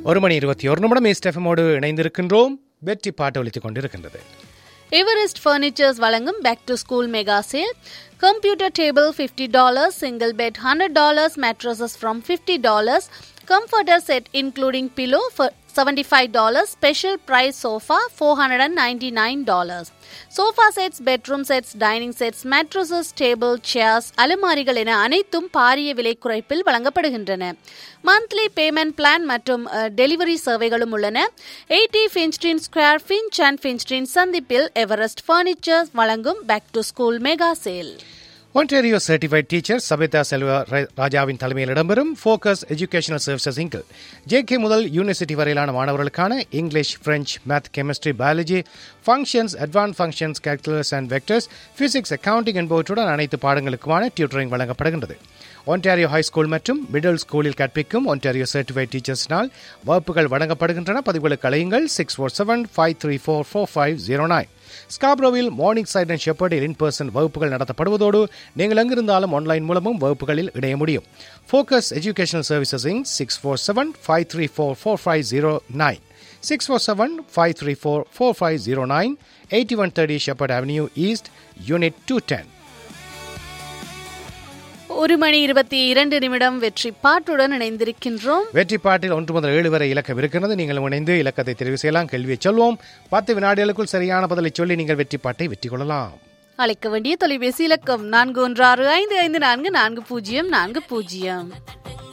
ஒரு மணி இருபத்தி ஒரு நிமிடம் எஸ்டெஃபமோடு இணைந்திருக்கின்றோம் வெற்றி பாட்டு ஒலித்துக் கொண்டிருக்கின்றது எவரெஸ்ட் ஃபர்னிச்சர்ஸ் வழங்கும் back to school mega sale computer table fifty dollars single bed hundred dollars mattresses from fifty dollars comforter set including pillow seventy five dollars special price sofa four hundred and ninety nine dollars sofa sets bedroom sets dining sets mattresses table chairs அலுமாரிகள் என அனைத்தும் பாரிய விலை குறைப்பில் வழங்கப்படுகின்றன monthly payment plan மற்றும் delivery சேவைகளும் உள்ளன eighty Finchdene square Finch and Finchdene சந்திப்பில் எவரெஸ்ட் ஃபர்னிச்சர்ஸ் வழங்கும் back to school mega sale Ontario certified teacher Sabitha Selva ர- ராஜாவின் தலைமையில் இடம்பெறும் ஃபோக்கஸ் எஜுகேஷனல் சர்வீசஸ் இங்கில் ஜேகே முதல் யூனிவர்சிட்டி வரையிலான மாணவர்களுக்கான English French math chemistry biology functions advanced functions calculus and vectors physics accounting என்பவற்றுடன் அனைத்து பாடங்களுக்குமான டியூட்டரிங் வழங்கப்படுகின்றது ஒன்டாரியோ ஹை ஸ்கூல் மற்றும் மிடில் ஸ்கூலில் கற்பிக்கும் ஒன்டாரியோ சர்டிஃபைட் டீச்சர்ஸ்னால் வகுப்புகள் வழங்கப்படுகின்றன பதிவுகளுக்கு அழையுங்கள் six four seven five three four four five zero nine ஸ்காப்ரோவில் மார்னிங் சைட் அண்ட் ஷெப்பர்டில் இன் பர்சன் வகுப்புகள் நடத்தப்படுவதோடு நீங்கள் எங்கிருந்தாலும் ஆன்லைன் மூலமும் வகுப்புகளில் இணைய முடியும் focus educational services in six four seven five three four four five zero nine six four seven five three four four five zero nine eighty one thirty Sheppard avenue east unit two ten ஒரு மணி இருபத்தி இரண்டு நிமிடம் வெற்றி பாட்டுடன் இணைந்திருக்கின்றோம் வெற்றி பாட்டில் ஒன்று முதல் ஏழு வரை இலக்கம் இருக்கிறது நீங்கள் இணைந்து இலக்கத்தை தெரிவு செய்யலாம் கேள்வியை சொல்வோம் பத்து வினாடிகளுக்குள் சரியான பதிலை சொல்லி நீங்கள் வெற்றி பாட்டை வெற்றி கொள்ளலாம் அழைக்க வேண்டிய தொலைபேசி இலக்கம் நான்கு ஒன்று ஆறு ஐந்து ஐந்து நான்கு நான்கு பூஜ்ஜியம் நான்கு பூஜ்ஜியம்